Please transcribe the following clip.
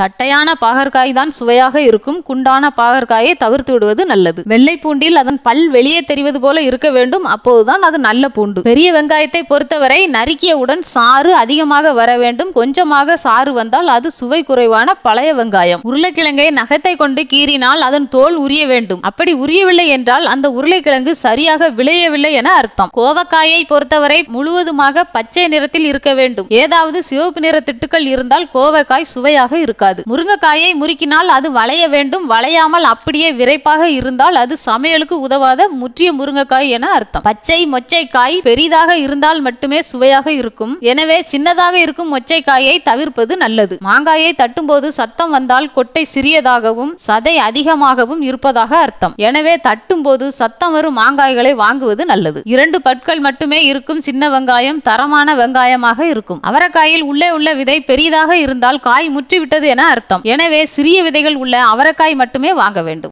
தட்டையான பாகற்காய் தான் சுவையாக இருக்கும் குண்டான பாகற்காயை தவிர்த்து விடுவது நல்லது வெள்ளை பூண்டில் அதன் பல் வெளியே தெரிவது போல இருக்க வேண்டும் அப்போதுதான் அது நல்ல பூண்டு பெரிய வெங்காயத்தை பொறுத்தவரை நறுக்கியவுடன் சாறு அதிகமாக வர வேண்டும் கொஞ்சமாக சாறு வந்தால் அது சுவை குறைவான பழைய வெங்காயம் உருளைக்கிழங்கை நகத்தை கொண்டு கீறினால் அதன் தோல் உரிய வேண்டும் அப்படி உரியவில்லை என்றால் அந்த உருளைக்கிழங்கு சரியாக விளையவில்லை என அர்த்தம் கோவக்காயை பொறுத்தவரை முழுவதுமாக பச்சை நிறத்தில் இருக்க வேண்டும் ஏதாவது சிவப்பு நிற திட்டுக்கள் இருந்தால் கோவக்காய் சுவையாக இருக்காது முருங்கைக்காயை முறுக்கினால் அது வளைய வேண்டும் வளையாமல் அப்படியே விரைப்பாக இருந்தால் அது சமையலுக்கு உதவாத முற்றிய முருங்கைக்காய் என அர்த்தம் பச்சை மொச்சைக்காய் பெரிதாக இருந்தால் மட்டுமே சுவையாக இருக்கும் எனவே சின்னதாக இருக்கும் மொச்சைக்காயை தவிர்ப்பது நல்லது மாங்காயை தட்டும்போது சத்தம் வந்தால் கொட்டை சிறியதாகவும் சதை அதிகமாகவும் இருப்பதாக அர்த்தம் எனவே தட்டும்போது சத்தம் வரும் மாங்காய்களை வாங்குவது நல்லது இரண்டு பற்கள் மட்டுமே இருக்கும் சின்ன வெங்காயம் தரமான வெங்காயமாக இருக்கும் அவரைக்காயில் உள்ளே உள்ள விதை பெரிதாக இருந்தால் காய் முற்றிவிட்டது என அர்த்தம் எனவே சிறிய விதைகள் உள்ள அவரைக்காய் மட்டுமே வாங்க வேண்டும்